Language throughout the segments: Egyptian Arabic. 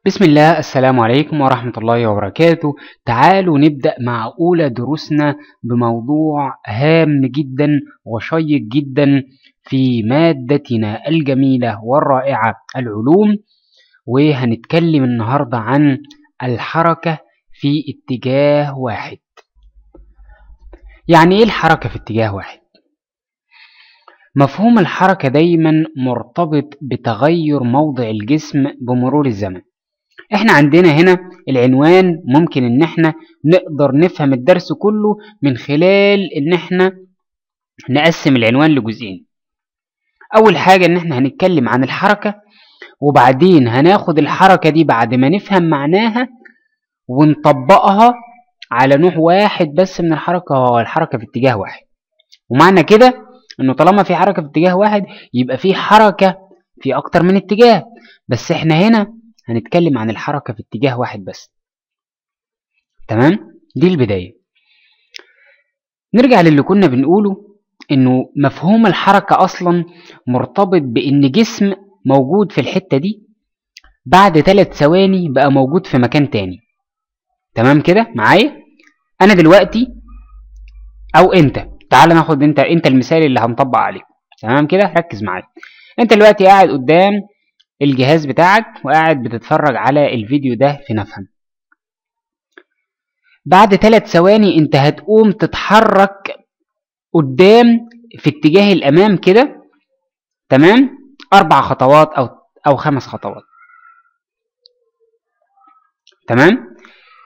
بسم الله السلام عليكم ورحمة الله وبركاته تعالوا نبدأ مع أولى دروسنا بموضوع هام جدا وشيق جدا في مادتنا الجميلة والرائعة العلوم وهنتكلم النهاردة عن الحركة في اتجاه واحد يعني ايه الحركة في اتجاه واحد مفهوم الحركة دايما مرتبط بتغير موضع الجسم بمرور الزمن احنا عندنا هنا العنوان ممكن ان احنا نقدر نفهم الدرس كله من خلال ان احنا نقسم العنوان لجزئين اول حاجة ان احنا هنتكلم عن الحركة وبعدين هناخد الحركة دي بعد ما نفهم معناها ونطبقها على نوع واحد بس من الحركة وهو الحركة في اتجاه واحد ومعنى كده انه طالما في حركة في اتجاه واحد يبقى في حركة في اكتر من اتجاه بس احنا هنا هنتكلم عن الحركة في اتجاه واحد بس تمام دي البداية نرجع للي كنا بنقوله انه مفهوم الحركة اصلا مرتبط بان جسم موجود في الحتة دي بعد ثلاث ثواني بقى موجود في مكان تاني تمام كده معايا انا دلوقتي او انت تعال ناخد انت انت المثال اللي هنطبق عليه تمام كده ركز معايا انت دلوقتي قاعد قدام الجهاز بتاعك وقاعد بتتفرج على الفيديو ده في نفهم بعد ثلاث ثواني انت هتقوم تتحرك قدام في اتجاه الامام كده تمام اربع خطوات او او خمس خطوات تمام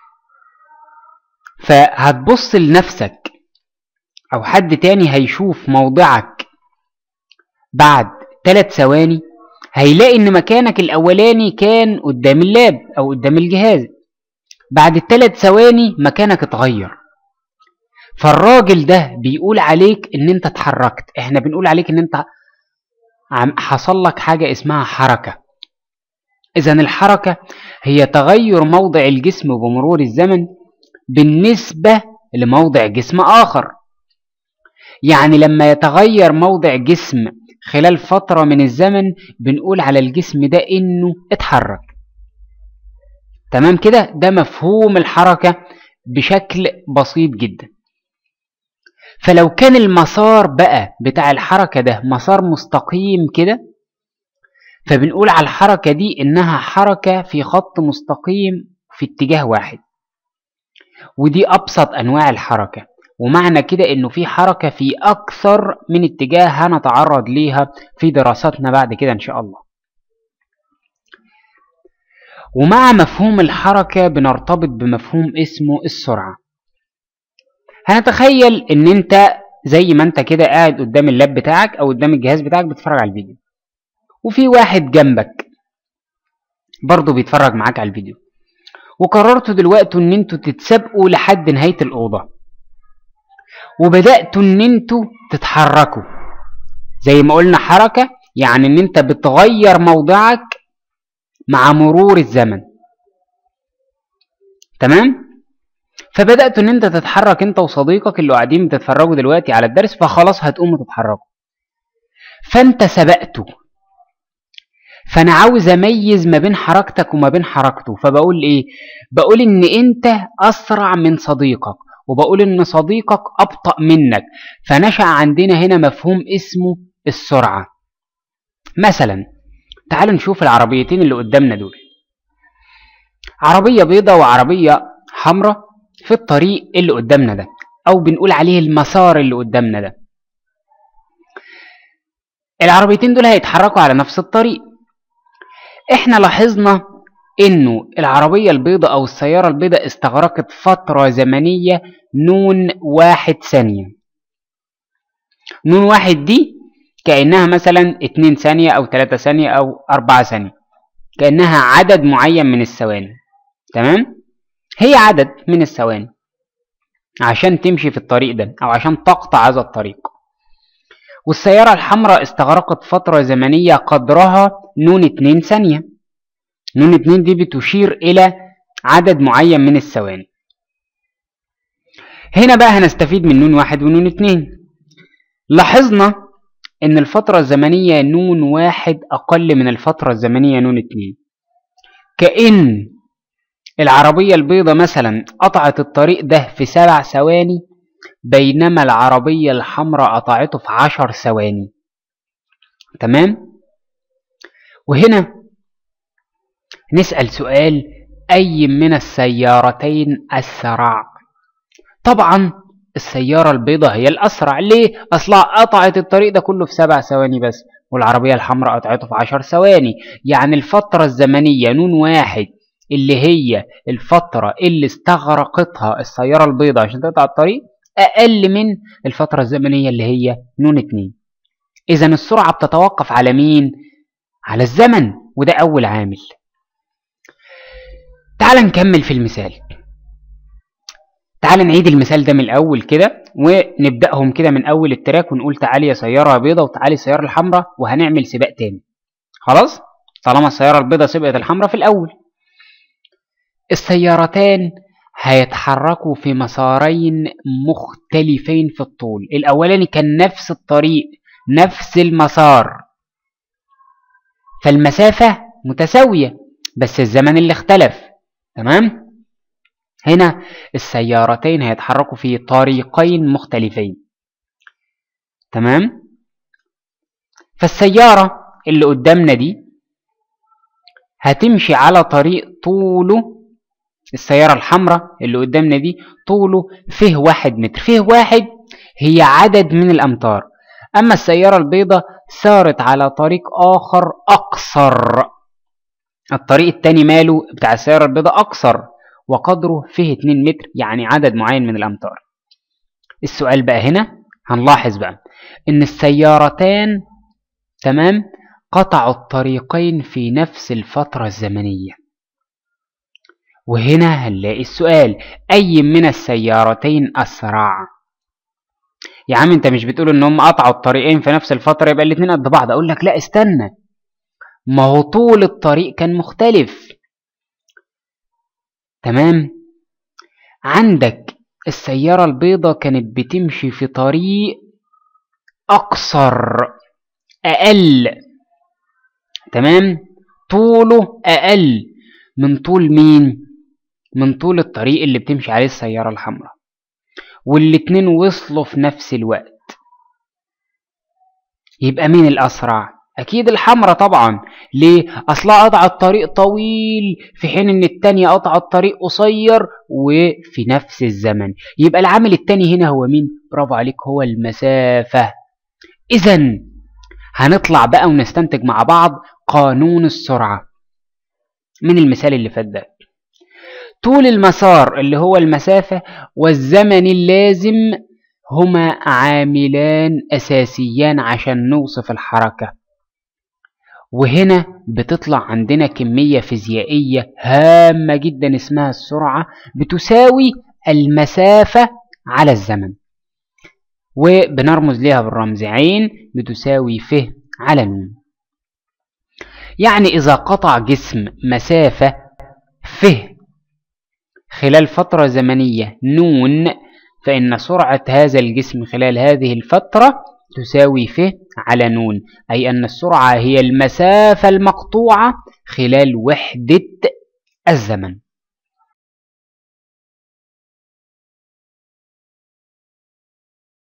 فهتبص لنفسك او حد تاني هيشوف موضعك بعد ثلاث ثواني هيلاقي ان مكانك الاولاني كان قدام اللاب او قدام الجهاز بعد الثلاث ثواني مكانك اتغير فالراجل ده بيقول عليك ان انت اتحركت احنا بنقول عليك ان انت حصل لك حاجة اسمها حركة اذا الحركة هي تغير موضع الجسم بمرور الزمن بالنسبة لموضع جسم اخر يعني لما يتغير موضع جسم خلال فترة من الزمن بنقول على الجسم ده انه اتحرك تمام كده ده مفهوم الحركة بشكل بسيط جدا فلو كان المسار بقى بتاع الحركة ده مسار مستقيم كده فبنقول على الحركة دي انها حركة في خط مستقيم في اتجاه واحد ودي ابسط انواع الحركة ومعنى كده انه في حركة في اكثر من اتجاه هنتعرض ليها في دراستنا بعد كده ان شاء الله ومع مفهوم الحركة بنرتبط بمفهوم اسمه السرعة هنتخيل ان انت زي ما انت كده قاعد قدام اللاب بتاعك او قدام الجهاز بتاعك بتتفرج على الفيديو وفي واحد جنبك برضه بيتفرج معاك على الفيديو وقررتوا دلوقتي ان انتوا تتسابقوا لحد نهاية الأوضة وبدأتوا ان انتوا تتحركوا زي ما قلنا حركة يعني ان انت بتغير موضعك مع مرور الزمن تمام فبدأت ان انت تتحرك انت وصديقك اللي قاعدين بتتفرجوا دلوقتي على الدرس فخلاص هتقوموا تتحركوا فانت سبقته فانا عاوز اميز ما بين حركتك وما بين حركته فبقول ايه بقول ان انت اسرع من صديقك وبقول ان صديقك ابطأ منك فنشأ عندنا هنا مفهوم اسمه السرعة مثلا تعالوا نشوف العربيتين اللي قدامنا دول عربية بيضة وعربية حمراء في الطريق اللي قدامنا ده او بنقول عليه المسار اللي قدامنا ده العربيتين دول هيتحركوا على نفس الطريق احنا لاحظنا انه العربية البيضاء او السيارة البيضاء استغرقت فترة زمنية نون واحد ثانية نون واحد دي كأنها مثلا اتنين ثانية او تلاتة ثانية او اربعة ثانية كأنها عدد معين من الثواني تمام هي عدد من الثواني عشان تمشي في الطريق ده او عشان تقطع هذا الطريق والسيارة الحمراء استغرقت فترة زمنية قدرها نون اتنين ثانية نون اتنين دي بتشير الى عدد معين من الثواني هنا بقى هنستفيد من نون واحد ونون اتنين لاحظنا ان الفترة الزمنية نون واحد اقل من الفترة الزمنية نون اتنين كأن العربية البيضة مثلا قطعت الطريق ده في سبع ثواني بينما العربية الحمراء قطعته في عشر ثواني تمام وهنا نسأل سؤال أي من السيارتين أسرع طبعا السيارة البيضاء هي الأسرع ليه؟ أصلا قطعت الطريق ده كله في سبع ثواني بس والعربية الحمراء قطعته في عشر ثواني يعني الفترة الزمنية نون واحد اللي هي الفترة اللي استغرقتها السيارة البيضاء عشان تقطع الطريق أقل من الفترة الزمنية اللي هي نون اتنين إذا السرعة بتتوقف على مين؟ على الزمن وده أول عامل تعال نكمل في المثال تعال نعيد المثال ده من الأول كده ونبدأهم كده من أول التراك ونقول تعالي يا سيارة بيضة وتعالي السيارة الحمراء وهنعمل سباق تاني خلاص طالما السيارة البيضة سبقت الحمراء في الأول السيارتان هيتحركوا في مسارين مختلفين في الطول الأولاني كان نفس الطريق نفس المسار فالمسافة متساوية بس الزمن اللي اختلف تمام هنا السيارتين هيتحركوا في طريقين مختلفين تمام فالسيارة اللي قدامنا دي هتمشي على طريق طوله السيارة الحمراء اللي قدامنا دي طوله فيه واحد متر فيه واحد هي عدد من الأمتار أما السيارة البيضاء سارت على طريق آخر أقصر الطريق التاني ماله بتاع السيارة البيضاء أقصر وقدره فيه 2 متر يعني عدد معين من الأمتار السؤال بقى هنا هنلاحظ بقى إن السيارتان تمام قطعوا الطريقين في نفس الفترة الزمنية وهنا هنلاقي السؤال أي من السيارتين أسرع يا عم انت مش بتقول ان هم قطعوا الطريقين في نفس الفترة يبقى الاتنين قد بعض اقول لك لا استنى ما هو طول الطريق كان مختلف تمام عندك السيارة البيضة كانت بتمشي في طريق أقصر أقل تمام طوله أقل من طول مين من طول الطريق اللي بتمشي عليه السيارة الحمراء والاتنين وصلوا في نفس الوقت يبقى مين الأسرع أكيد الحمراء طبعا ليه؟ أصلها قطع الطريق طويل في حين إن التانية قطع الطريق قصير وفي نفس الزمن يبقى العامل التاني هنا هو مين؟ برافو عليك هو المسافة إذا هنطلع بقى ونستنتج مع بعض قانون السرعة من المثال اللي فات ده طول المسار اللي هو المسافة والزمن اللازم هما عاملان أساسيان عشان نوصف الحركة وهنا بتطلع عندنا كمية فيزيائية هامة جدا اسمها السرعة بتساوي المسافة على الزمن وبنرمز ليها بالرمز عين بتساوي ف على ن يعني إذا قطع جسم مسافة ف خلال فترة زمنية نون فإن سرعة هذا الجسم خلال هذه الفترة تساوي ف على نون أي أن السرعة هي المسافة المقطوعة خلال وحدة الزمن